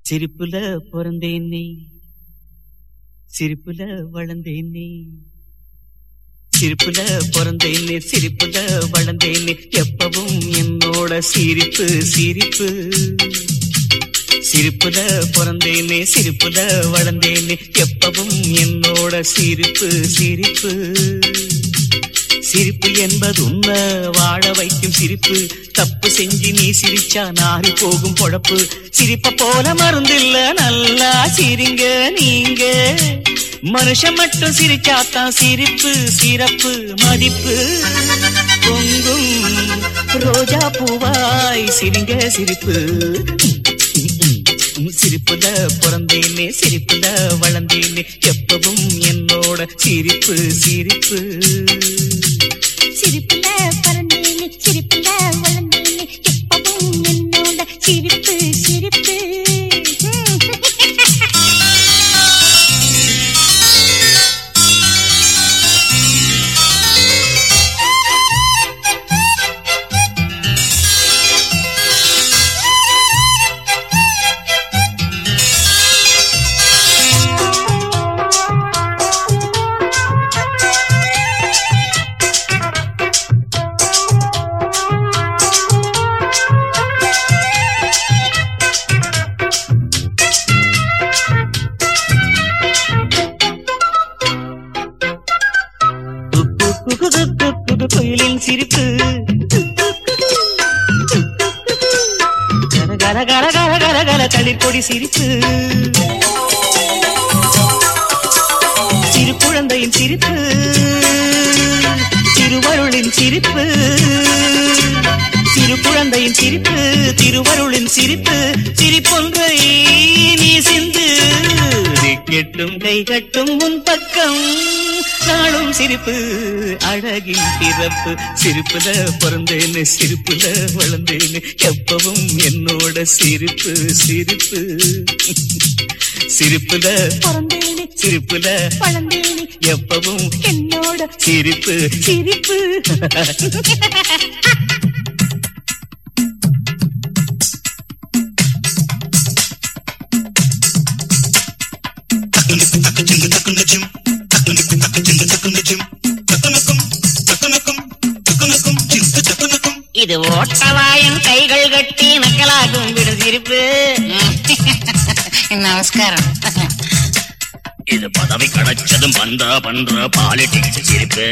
சிரிப்புல பிறந்தேன் நீ சிரிப்புல வளர்ந்தேன் நீ சிரிப்புல பிறந்தேன் நீ சிரிப்புல வளர்ந்தேன் நீ எப்பவும் என்னோட சிரிப்பு சிரிப்பு சிரிப்புல பிறந்தேனே சிரிப்புல வளர்ந்தேனே எப்பவும் என்னோட சிரிப்பு சிரிப்பு சிரிப்பு என்பது உண்மை வாழ வைக்கும் சிரிப்பு தப்பு செஞ்சு நீ சிரிச்சா நாரி போகும் பொழப்பு சிரிப்ப போல மருந்தில்ல நல்லா சிரிங்க நீங்க மனுஷன் மட்டும் சிரிச்சாத்தான் சிரிப்பு சிறப்பு மதிப்பு பொங்கும் ரோஜா பூவாய் சிரிங்க சிரிப்பு சிரிப்புல பிறந்தேனே சிரிப்புல வளர்ந்தேனே எப்பவும் என்னோட சிரிப்பு சிரிப்பு சிரிப்புல பறந்தேனே சிரிப்புல வளர்ந்தேனே எப்பவும் என்னோட சிரிப்பு சிரிப்பு குயிலின் சிரிப்பு கர கர கர கர கர கர தளிர்கொடி சிரிப்பு சிறு குழந்தையின் சிரிப்பு திருவருளின் சிரிப்பு சிறு குழந்தையின் சிரிப்பு திருவருளின் சிரிப்பு சிரிப்பொன்றை நீ சிந்து கெட்டும் கை கட்டும் உன் பக்கம் நாளும் சிரிப்பு அழகின் பிறப்பு சிரிப்புல பிறந்தேன்னு சிரிப்புல வளர்ந்தேன்னு எப்பவும் என்னோட சிரிப்பு சிரிப்பு சிரிப்புல பிறந்தேனே சிரிப்புல வளர்ந்தேனே எப்பவும் என்னோட சிரிப்பு சிரிப்பு இது ஓட்டவாயன் கைகள் கட்டி நக்கலாகும் விடு சிரிப்பு நமஸ்காரம் இது பதவி கிடைச்சதும் பண்ற பண்ற பாலிடிக்ஸ் சிரிப்பு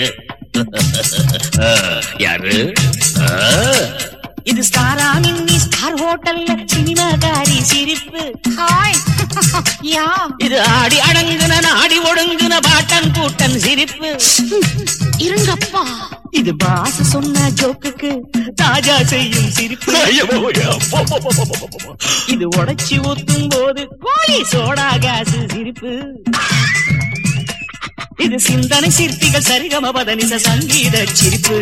யாரு ஆ, இது ஸ்டாரா மின்னி ஸ்டார் ஹோட்டல்ல சினிமாக்காரி சிரிப்பு ஹாய் யா இது ஆடி அடங்குன நாடி ஒடுங்குன பாட்டன் கூட்டன் சிரிப்பு இருங்கப்பா இது பாச சொன்ன ஜோக்குக்கு தாஜா செய்யும் சிரிப்பு ஐயோ, ஐயோ, போ, போ, போ, போ, போ, போ. இது உடைச்சி ஊத்தும் போது கோழி சோடா காசு சிரிப்பு இது சிந்தனை சிற்பிகள் சரிகம பதனிச சங்கீத சிரிப்பு